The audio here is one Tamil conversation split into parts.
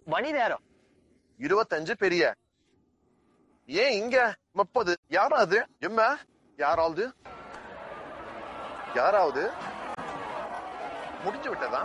மணி நேரம் இருபத்தஞ்சு பெரிய ஏன் இங்க முப்பது யாராவது எம்ம யாராவது யாராவது முடிஞ்சு விட்டதா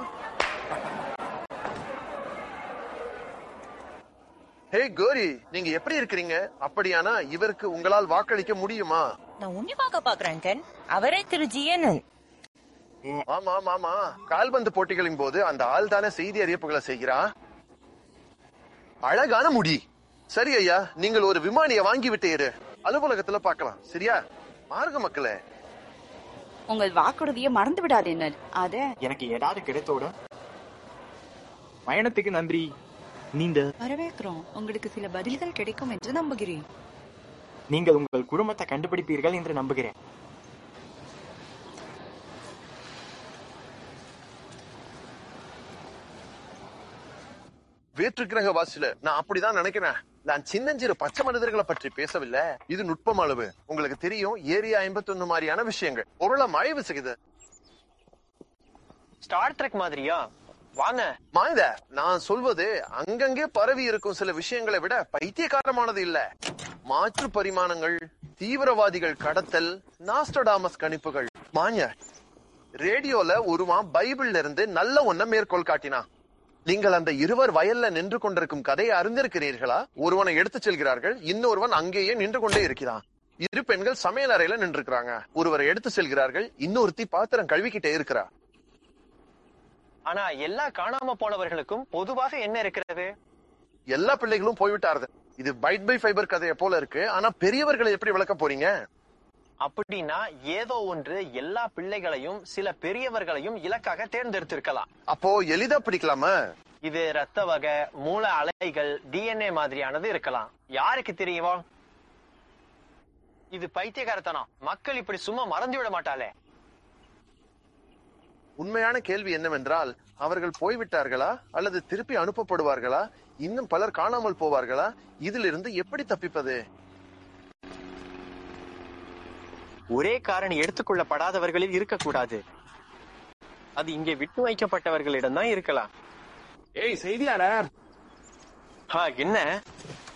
ஹே கோரி நீங்க எப்படி இருக்கிறீங்க அப்படியானா இவருக்கு உங்களால் வாக்களிக்க முடியுமா நான் உன்னிப்பாக பாக்குறேன் கென் அவரே திரு ஜியனன் ஆமா ஆமா ஆமா கால்பந்து போட்டிகளின் போது அந்த ஆள் தானே செய்தி அறிவிப்புகளை செய்கிறா அழகான முடி சரி ஐயா நீங்கள் ஒரு விமானிய வாங்கி விட்டீரு அலுவலகத்துல பார்க்கலாம் சரியா மார்க மக்களே உங்கள் வாக்குறுதியை மறந்து விடாதீர்கள் அத எனக்கு ஏதாவது கிடைத்தோட பயணத்துக்கு நன்றி நீண்ட வரவேற்கிறோம் உங்களுக்கு சில பதில்கள் கிடைக்கும் என்று நம்புகிறேன் நீங்கள் உங்கள் குடும்பத்தை கண்டுபிடிப்பீர்கள் என்று நம்புகிறேன் வேற்று கிரக வாசில நான் அப்படிதான் நினைக்கிறேன் நான் சின்னஞ்சிறு பச்சை மனிதர்களை பற்றி பேசவில்லை இது நுட்பம் அளவு உங்களுக்கு தெரியும் ஏரியா ஐம்பத்தி ஒண்ணு மாதிரியான விஷயங்கள் பொருளை மழைவு செய்யுது ஸ்டார் ட்ரெக் மாதிரியா வாங்க மாய்த நான் சொல்வது அங்கங்கே பரவி இருக்கும் சில விஷயங்களை விட பைத்தியகாரமானது இல்ல மாற்று பரிமாணங்கள் தீவிரவாதிகள் கடத்தல் நாஸ்டடாமஸ் கணிப்புகள் மாஞ்ச ரேடியோல ஒருவன் பைபிள்ல இருந்து நல்ல ஒன்ன மேற்கோள் காட்டினான் நீங்கள் அந்த இருவர் வயல்ல நின்று கொண்டிருக்கும் கதையை அறிந்திருக்கிறீர்களா ஒருவனை எடுத்துச் செல்கிறார்கள் இன்னொருவன் அங்கேயே நின்று கொண்டே இருக்கிறான் இரு பெண்கள் சமையல் அறையில நின்றுக்கிறாங்க ஒருவரை எடுத்து செல்கிறார்கள் இன்னொருத்தி பாத்திரம் கழுவிக்கிட்டே இருக்கிறா ஆனா எல்லா காணாம போனவர்களுக்கும் பொதுவாக என்ன இருக்கிறது எல்லா பிள்ளைகளும் போய்விட்டார்கள் இது பைட் பை ஃபைபர் கதையை போல இருக்கு ஆனா பெரியவர்களை எப்படி விளக்க போறீங்க அப்படின்னா ஏதோ ஒன்று எல்லா பிள்ளைகளையும் சில பெரியவர்களையும் இலக்காக தேர்ந்தெடுத்திருக்கலாம் அப்போ எளிதா பிடிக்கலாமா இது ரத்த வகை மூல அலைகள் டிஎன்ஏ மாதிரியானது இருக்கலாம் யாருக்கு தெரியுமா இது பைத்தியகாரத்தனம் மக்கள் இப்படி சும்மா மறந்து விட மாட்டாளே உண்மையான கேள்வி என்னவென்றால் அவர்கள் போய்விட்டார்களா அல்லது திருப்பி அனுப்பப்படுவார்களா இன்னும் பலர் காணாமல் போவார்களா இதிலிருந்து எப்படி தப்பிப்பது ஒரே காரணி எடுத்துக்கொள்ளப்படாதவர்களில் இருக்கக்கூடாது அது இங்கே விட்டு வைக்கப்பட்டவர்களிடம் தான் இருக்கலாம் ஏய் செய்தியாளர் ஹா என்ன